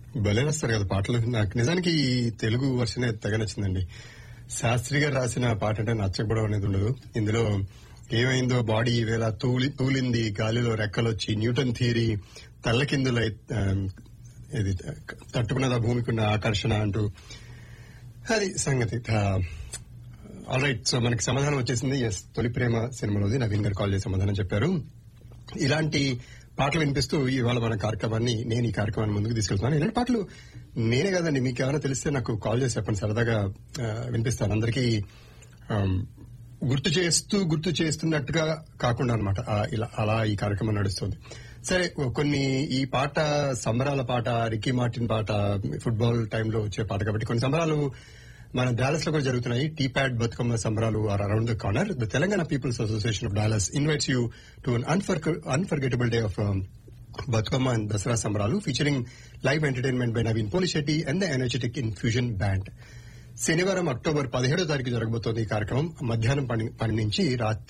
భలే రాస్తారు కదా పాటలు నాకు నిజానికి ఈ తెలుగు వర్షన్ తెగ నచ్చిందండి శాస్త్రి గారు రాసిన పాట అంటే నచ్చకపోవడం అనేది ఉండదు ఇందులో ఏమైందో బాడీ ఈవేళ తూలి తూలింది గాలిలో రెక్కలొచ్చి న్యూటన్ థియరీ తల్లకిందుల ఇది తట్టుకున్నదా భూమికున్న ఆకర్షణ అంటూ అది సంగతి ఆల్ రైట్ సో మనకి సమాధానం వచ్చేసింది ఎస్ తొలి ప్రేమ సినిమాలోది నవీన్ గారు కాల్ చేసి సమాధానం చెప్పారు ఇలాంటి పాటలు వినిపిస్తూ ఇవాళ మన కార్యక్రమాన్ని నేను ఈ కార్యక్రమాన్ని ముందుకు తీసుకెళ్తున్నాను ఇలాంటి పాటలు నేనే కదండి మీకు ఎవరైనా తెలిస్తే నాకు కాల్ చేసి చెప్పండి సరదాగా ఆ, వినిపిస్తాను అందరికీ ఆమ్, గుర్తు చేస్తూ గుర్తు చేస్తున్నట్టుగా కాకుండా అనమాట ఇలా అలా ఈ కార్యక్రమం నడుస్తుంది సరే కొన్ని ఈ పాట సంబరాల పాట రిక్కీ మార్టిన్ పాట ఫుట్బాల్ టైంలో వచ్చే పాట కాబట్టి కొన్ని సంబరాలు మన డాలస్ లో కూడా జరుగుతున్నాయి టీ ప్యాడ్ బతుకమ్మ సంబరాలు are around the corner the Telangana people's association of Dallas invites you to an unforgettable day of Bathukamma and Dasara సంబరాలు featuring live entertainment by Naveen Polishetty and the energetic infusion band శనివారం అక్టోబర్ పదిహేడో తారీఖు జరగబోతోంది ఈ కార్యక్రమం మధ్యాహ్నం పని పని నుంచి రాత్రి